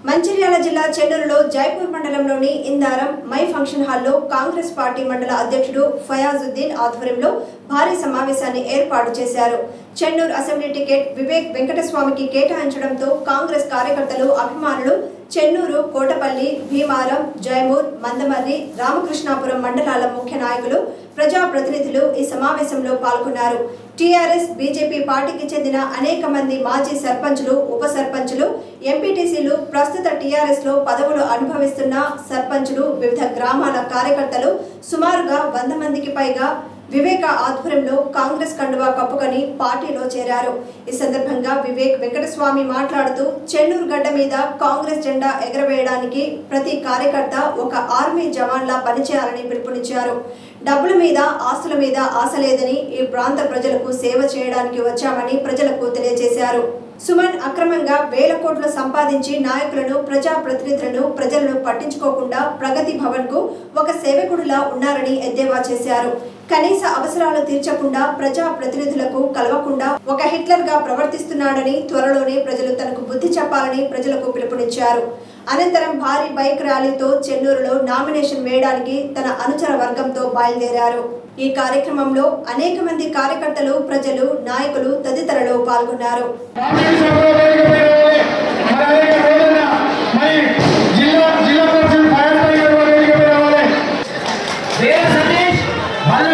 మంచిర్యాల జిల్లా చెన్నూరులో జైపూర్ మండలంలోని ఇందారం my function హాల్లో కాంగ్రెస్ పార్టీ మండల అధ్యక్షుడు ఫయాజుద్దీన్ ఆధ్వర్యంలో భారీ సమావేశాన్ని ఏర్పాటు చేశారు చెన్నూరు అసెంబ్లీ టికెట్ వివేక్ వెంకటస్వామికి కేటాయించడంతో కాంగ్రెస్ కార్యకర్తలు అభిమానులు చెన్నూరు కోటపల్లి భీమారం జైమూర్ మందమర్రి రామకృష్ణాపురం మండలాల ముఖ్య నాయకులు ప్రజాప్రతినిధులు ఈ సమావేశంలో పాల్గొన్నారు టీఆర్ఎస్ బీజేపీ పార్టీకి చెందిన అనేక మంది మాజీ సర్పంచులు ఉప సర్పంచులు ఎంపీటీసీలు ప్రస్తుత టీఆర్ఎస్ లో పదవులు అనుభవిస్తున్న సర్పంచులు వివిధ గ్రామాల కార్యకర్తలు సుమారుగా వంద మందికి పైగా వివేక ఆధ్వర్యంలో కాంగ్రెస్ కండువా కప్పుకొని పార్టీలో చేరారు ఈ సందర్భంగా వివేక్ వెంకటస్వామి మాట్లాడుతూ చెన్నూరు గడ్డ మీద కాంగ్రెస్ జెండా ఎగరవేయడానికి ప్రతి కార్యకర్త ఒక ఆర్మీ జవాన్లా పనిచేయాలని పిలుపునిచ్చారు డబ్బుల మీద ఆస్తుల మీద ఆశ లేదని ఈ ప్రాంత ప్రజలకు సేవ చేయడానికి వచ్చామని ప్రజలకు తెలియజేశారు సుమన్ అక్రమంగా వేల కోట్లు సంపాదించి నాయకులను ప్రజా ప్రతినిధులను ప్రజలను పట్టించుకోకుండా ప్రగతి భవన్ కు ఒక సేవకుడిలా ఉన్నారని ఎద్దేవా చేశారు కనీస అవసరాలు తీర్చకుండా ప్రజా ప్రతినిధులకు కలవకుండా ఒక హిట్లర్ గా ప్రవర్తిస్తున్నాడని త్వరలోనే ప్రజలు తనకు బుద్ధి చెప్పాలని ప్రజలకు పిలుపునిచ్చారు అనంతరం భారీ బైక్ ర్యాలీతో చెన్నూరులో నామినేషన్ వేయడానికి తన అనుచర వర్గంతో బయలుదేరారు ఈ కార్యక్రమంలో అనేక మంది కార్యకర్తలు ప్రజలు నాయకులు తదితరులు పాల్గొన్నారు కాంగ్రెస్ సభలో వేదికపై మరి అనేక రోజున మరి జిల్లా జిల్లా పరిషత్ ఫైర్ ఫైటర్ కూడా వేదికపై రావాలి వేద సతీష్ మల్లు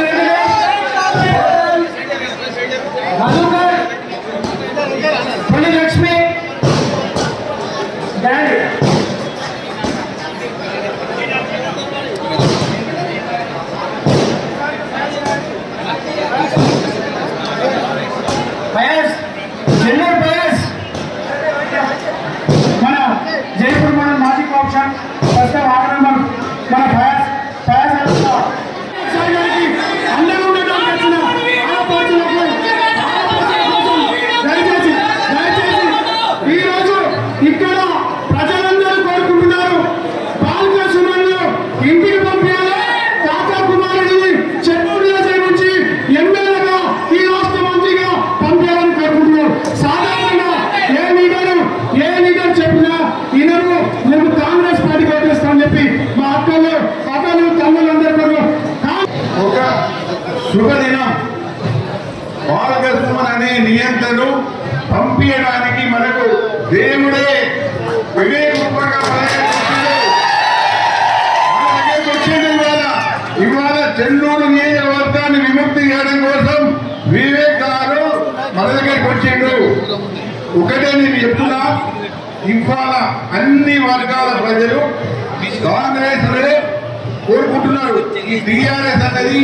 వెంకటేష్ మధుకర్ పులి లక్ష్మి డాడీ ఫయాజ్ చెన్నూరు ఫయాజ్ మన జైపూర్ మన మాజీ ఆప్షన్ ప్రస్తుతం ఆరు నెంబర్ మన ఫయాజ్ ఫయాజ్ అంతా ఒకసారి గారికి అండగా ఉండడానికి వచ్చిన ఆ పార్టీలకు, ఆ పార్టీలకు దయచేసి దయచేసి ఈ రోజు ఇక్కడ ప్రజలందరూ కోరుకుంటున్నారు బాలిక సుమన్లు ఇంటికి పంపించాలి తాతా కుమారుడిని చెన్నూరులో చేయించి ఎమ్మెల్యేగా ఈ రాష్ట్ర మంత్రిగా పంపించాలని కోరుకుంటున్నారు సాధారణంగా ఏ లీడరు ఏ లీడర్ చెప్పినా ఈయనను మేము కాంగ్రెస్ పార్టీ ఓటేస్తామని చెప్పి మా అక్కలు అక్కలు తమ్ముళ్ళందరూ ఒక శుభదినం బాలకృష్ణ అనే నియంత్రణను పంపించడానికి మనకు దేవుడే వివేక రూపంగా మన దగ్గరికి వచ్చిండు. మన దగ్గరికి వచ్చిండు ఇవాళ ఇవాళ చెన్నూరు నియోజకవర్గాన్ని విముక్తి చేయడం కోసం వివేక్ గారు మన దగ్గరికి వచ్చిండు ఒకటే నేను చెప్తున్నా ఇవాళ అన్ని వర్గాల ప్రజలు కాంగ్రెస్ కోరుకుంటున్నారు ఈ టీఆర్ఎస్ అన్నది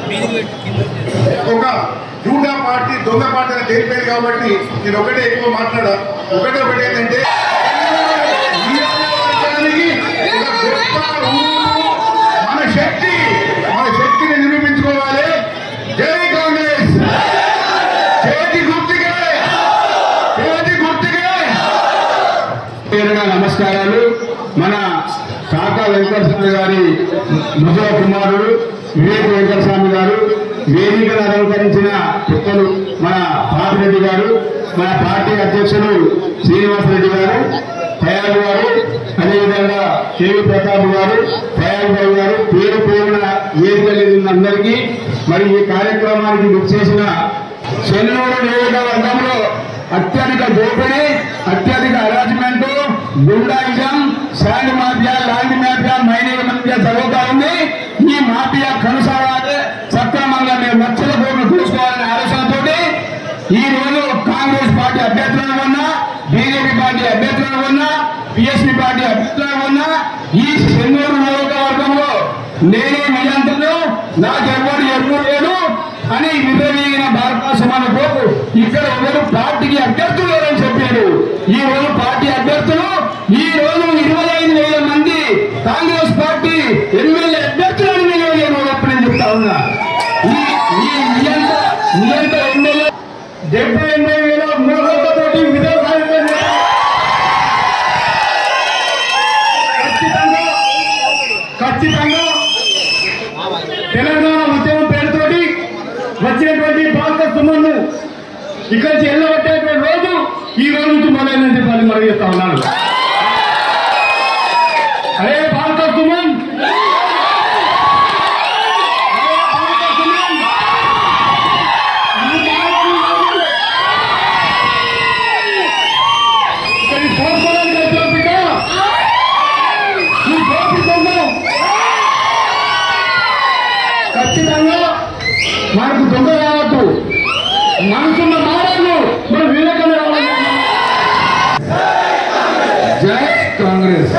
ఒక జూడా పార్టీ దొంగ పార్టీ అని తెలిపారు కాబట్టి నేను ఒకటే ఎక్కువ మాట్లాడా ఒకటే ఒకటి ఏంటంటే నియోజకవర్గానికి ఒక గొప్ప ఊరు, మన శక్తి మన శక్తిని నిరూపించుకోవాలి జై కాంగ్రెస్ చేతి గుర్తుకే చేతి గుర్తుకే పేరుగా నమస్కారాలు మన కాకా వెంకటస్వామి గారి మధుర కుమారుడు వివేక్ వెంకటస్వామి గారు వేదికను అలంకరించిన పెద్దలు మన పాపిరెడ్డి గారు మన పార్టీ అధ్యక్షులు శ్రీనివాసరెడ్డి గారు ఫయాల్ గారు అదేవిధంగా కేవీ ప్రతాప్ గారు ఫయాల్ బాబు గారు పేరు పేరున వేదిక లేని అందరికీ మరి ఈ కార్యక్రమానికి విచ్చేసిన చెన్నూరు నియోజకవర్గంలో అత్యధిక దోపిడీ అత్యధిక అరాజ్మెంట్ గుండాయిజం sand mafia land mafia mining mafia జరుగుతా ఉంది ఈ మాఫియా కొనసాగాలి సక్రమంగా మేము లక్షల కోట్లు చూసుకోవాలనే ఆలోచనతోటి ఈ రోజు కాంగ్రెస్ పార్టీ అభ్యర్థులను ఉన్నా బీజేపీ పార్టీ అభ్యర్థులను ఉన్నా పిఎస్పీ పార్టీ అభ్యర్థులను ఉన్నా ఈ చెన్నూరు నియోజకవర్గంలో నేనే నియంత్రణ నాకెవ్వరు ఎప్పుడు లేడు అని విభజన భారతదేశం పోకు ఇక్కడ ఎవరు పార్టీకి అభ్యర్థులు లేరని చెప్పారు ఈ రోజు పార్టీ అభ్యర్థులు ఈ రోజు ఇరవై ఐదు వేల మంది కాంగ్రెస్ పార్టీ ఎమ్మెల్యే అభ్యర్థులను నేను ఎప్పుడు చెప్తా ఉన్నా ఈ ఈ నియంత్ర నియంత్ర ఎమ్మెల్యే డెబ్బై ఎనభై వేల మూడు కోట్లతోటి విదేశాలకు ఖచ్చితంగా ఖచ్చితంగా తెలంగాణ ఉద్యమం పేరుతోటి వచ్చినటువంటి బాలక సుమన్ను ఇక్కడి నుంచి వెళ్ళగొట్టేటువంటి రోజు ఈ రోజు నుంచి మొదలైందని చెప్పి మనం చేస్తా ఉన్నాను జై కాంగ్రెస్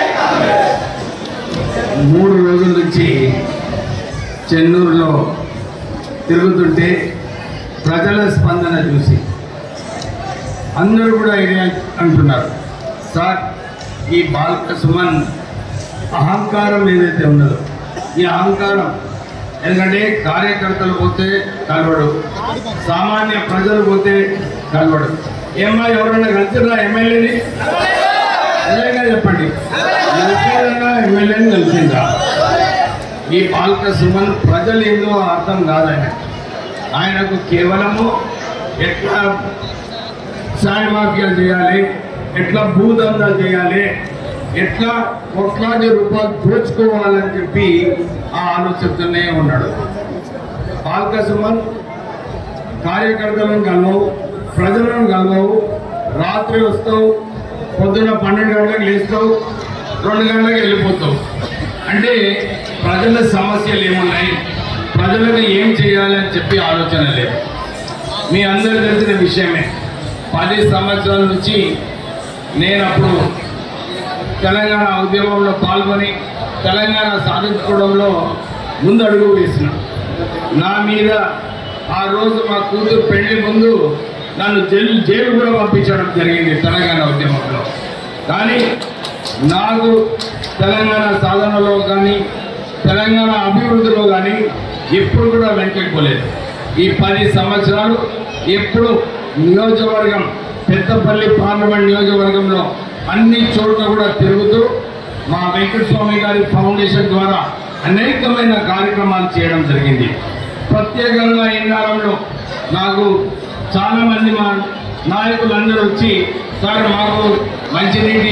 మూడు రోజుల నుంచి చెన్నూరులో తిరుగుతుంటే ప్రజల స్పందన చూసి అందరూ కూడా ఇదే అంటున్నారు సార్ ఈ బాలక సుమన్ అహంకారం ఏదైతే ఉన్నదో ఈ అహంకారం ఎందుకంటే కార్యకర్తలు పోతే కలవడు సామాన్య ప్రజలు పోతే కలవడు ఏమ్మా ఎవరన్నా కలిసిరా ఎమ్మెల్యేని నిజంగా చెప్పండి ఎవరైనా ఎమ్మెల్యేని కలిసిందా ఈ బాలక సుమన్ ప్రజలు ఏందో అర్థం కాదు ఆయన ఆయనకు కేవలము ఎట్లా సాయి మాఫియా చేయాలి ఎట్లా భూదందా చేయాలి ఎట్లా కోట్లాది రూపాయలు దోచుకోవాలని చెప్పి ఆ ఆలోచనతోనే ఉన్నాడు బాలక సుమన్ కార్యకర్తలను కలవవు ప్రజలను కలవవు రాత్రి వస్తావు పొద్దున్న పన్నెండు గంటలకు లేస్తావు రెండు గంటలకు వెళ్ళిపోతావు అంటే ప్రజల సమస్యలు ఏమున్నాయి ప్రజలకు ఏం చేయాలి అని చెప్పి ఆలోచన లేదు మీ అందరూ తెలిసిన విషయమే పది సంవత్సరాల నుంచి నేను అప్పుడు తెలంగాణ ఉద్యమంలో పాల్గొని తెలంగాణ సాధించుకోవడంలో ముందడుగు వేసిన నా మీద ఆ రోజు మా కూతురు పెళ్లి ముందు నన్ను జైలు జైలు కూడా పంపించడం జరిగింది తెలంగాణ ఉద్యమంలో కానీ నాకు తెలంగాణ సాధనలో కానీ తెలంగాణ అభివృద్ధిలో కానీ ఎప్పుడు కూడా వెంటకపోలేదు ఈ పది సంవత్సరాలు ఎప్పుడు నియోజకవర్గం పెద్దపల్లి పార్లమెంట్ నియోజకవర్గంలో అన్ని చోట్ల కూడా తిరుగుతూ మా వెంకటస్వామి గారి ఫౌండేషన్ ద్వారా అనేకమైన కార్యక్రమాలు చేయడం జరిగింది ప్రత్యేకంగా ఇంగారంలో నాకు చాలా మంది మా నాయకులందరూ వచ్చి సార్ మాకు మంచినీటి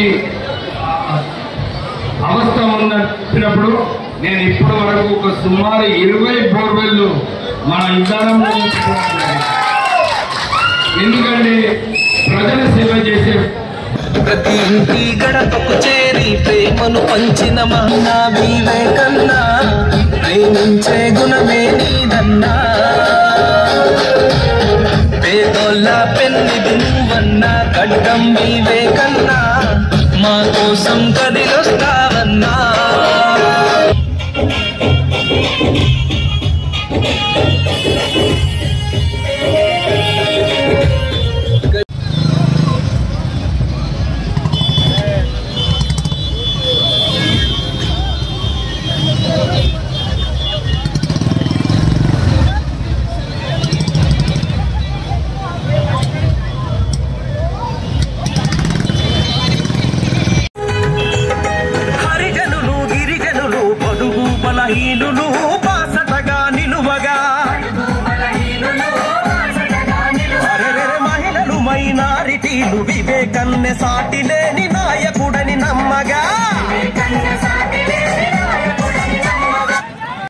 అవస్థ ఉన్నప్పుడు నేను ఇప్పటి వరకు ఒక సుమారు ఇరవై బోర్వెల్లు మన ఇందారంలో ఉంచుకోవడం జరిగింది. ఎందుకంటే ప్రజల సేవ చేసే ప్రతి ఇంటి గడపకు చేరి ప్రేమను పంచిన మహనా వివేకన్నా ప్రేమించే గుణమే నీదన్నా పేదోళ్ళ పెన్నిది నువ్వన్నా ఖడ్గం వివేకన్నా మా కోసం కదిలొస్తావన్నా హరిజనులు గిరిజనులు పొడుగు బలహీనులు బాసటగా నిలువగా అరెరెరె మహిళలు మైనారిటీలు వివేకన్నె సాటి లేని నాయకుడని నమ్మగా